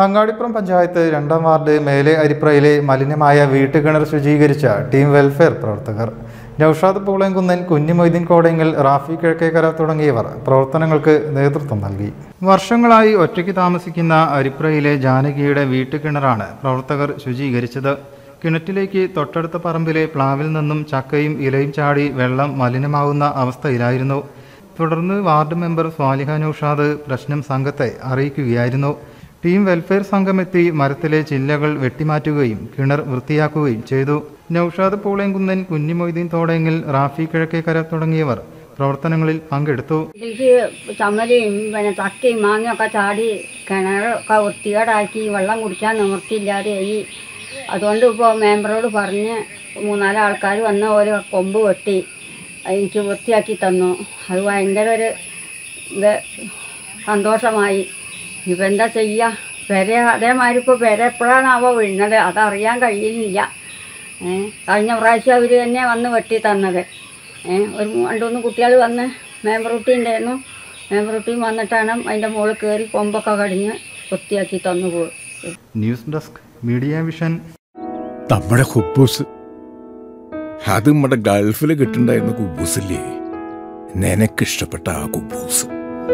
അങ്ങാടിപ്പുറം പഞ്ചായത്ത് രണ്ടാം വാർഡ് മേലെ അരിപ്രയിലെ മലിനമായ വീട്ടുകിണർ ശുചീകരിച്ച ടീം വെൽഫെയർ പ്രവർത്തകർ നൌഷാദ് പൂളയംകുന്നൻ കുഞ്ഞിമൊയ്തീൻ കോടയങ്ങൽ റാഫി കിഴക്കേക്കര തുടങ്ങിയവർ പ്രവർത്തനങ്ങൾക്ക് നേതൃത്വം നൽകി വർഷങ്ങളായി ഒറ്റയ്ക്ക് താമസിക്കുന്ന അരിപ്രയിലെ ജാനകിയുടെ വീട്ടുകിണറാണ് പ്രവർത്തകർ ശുചീകരിച്ചത് കിണറ്റിലേക്ക് തൊട്ടടുത്ത പറമ്പിലെ പ്ലാവിൽ നിന്നും ചക്കയും ഇലയും ചാടി വെള്ളം മലിനമാവുന്ന അവസ്ഥയിലായിരുന്നു തുടർന്ന് വാർഡ് മെമ്പർ സ്വാലിഹ നൌഷാദ് പ്രശ്നം സംഘത്തെ അറിയിക്കുകയായിരുന്നു ടീം വെൽഫെയർ സംഘമെത്തി മരത്തിലെ ചില്ലകൾ വെട്ടിമാറ്റുകയും കിണർ വൃത്തിയാക്കുകയും ചെയ്തു നൌഷാദ് പൂളേങ്കുന്നൻ കുഞ്ഞിമൊയ്തീൻ തോടെങ്കിൽ റാഫി കിഴക്കേക്കര തുടങ്ങിയവർ പ്രവർത്തനങ്ങളിൽ പങ്കെടുത്തു എനിക്ക് ചമ്മലയും പിന്നെ ചക്കയും മാങ്ങയൊക്കെ ചാടി കിണറൊക്കെ വൃത്തികേടാക്കി വെള്ളം കുടിക്കാൻ നിവൃത്തിയില്ലാതെ ഈ അതുകൊണ്ട് ഇപ്പോൾ മെമ്പറോട് പറഞ്ഞ് മൂന്നാല് ആൾക്കാർ വന്ന ഒരു കൊമ്പ് വെട്ടി എനിക്ക് വൃത്തിയാക്കി തന്നു അത് ഭയങ്കര ഒരു ഇത് സന്തോഷമായി ഇപ്പം എന്താ ചെയ്യുക പെര അതേമാതിരി ഇപ്പോൾ പെര എപ്പോഴാണാവോ വീഴുന്നത് അതറിയാൻ കഴിയുന്നില്ല ഏ, കഴിഞ്ഞ പ്രാവശ്യം അവർ തന്നെ വന്ന് വെട്ടി തന്നത് ഏ, ഒരു മൂ- രണ്ട് മൂന്ന് കുട്ടികൾ വന്ന് മേമ്പറൂട്ടി ഉണ്ടായിരുന്നു മേമ്പറൂട്ടിയും വന്നിട്ടാണ് അതിൻ്റെ മുകളിൽ കയറി കൊമ്പൊക്കെ കടിഞ്ഞ് വൃത്തിയാക്കി തന്നു പോയി ന്യൂസ് ഡെസ്ക് മീഡിയ വിഷൻ നമ്മുടെ കുബൂസ് അത് നമ്മുടെ ഗൾഫിൽ കിട്ടുണ്ടായിരുന്ന കുബൂസില്ലേ നിനക്കിഷ്ടപ്പെട്ട ആ കുബൂസ്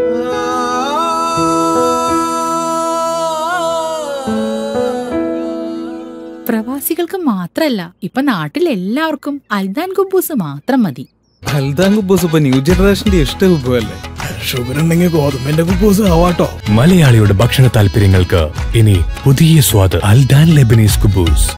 പ്രവാസികൾക്ക് മാത്രല്ല ഇപ്പൊ നാട്ടിൽ എല്ലാവർക്കും അൽദാൻ കുബൂസ് മാത്രം മതി ഹൽദാൻ കുബൂസ് ഇപ്പൊ ന്യൂ ജനറേഷന്റെ ഇഷ്ട കുബുവല്ലേ ഷുഗർ ഉണ്ടെങ്കിൽ ഗോതമ്പിന്റെ കുബൂസ് ആവാട്ടോ മലയാളിയുടെ ഭക്ഷണ താല്പര്യങ്ങൾക്ക് ഇനി പുതിയ സ്വാദ് അൽദാൻ ലെബനീസ് കുബൂസ്